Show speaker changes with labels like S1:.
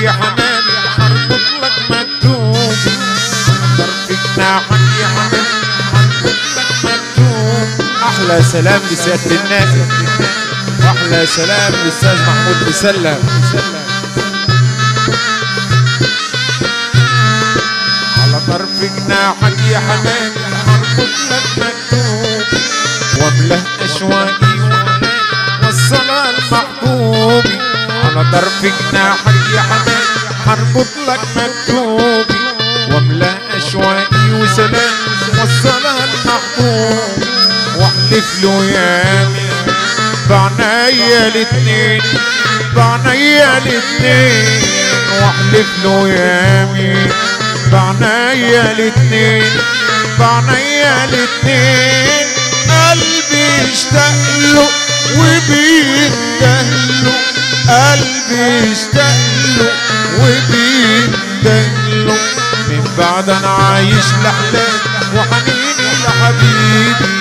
S1: يا حناني حربط لك مكتوب طرف جناحك يا حناني حربط لك مكتوب احلى سلام لسياده النائب واحلى سلام للاستاذ محمود مسلم على طرف جناحك يا حبايبي هربط لك مكتوب واملأ اشواقي وهناك والصلاة المحبوبي على طرف جناحك يا حبايبي هربط لك مكتوبي واملأ اشواقي وسلام والصلاة المحبوبي واحلف له يامي بعنايا الاتنين بعنايا الاتنين واحلف له يامين بعنايا الاتنين بعنايا الاتنين قلبي اشتاق له وبيندهله قلبي اشتاق له وبيندهله من بعد انا عايش لحلال وحنيني لحبيبي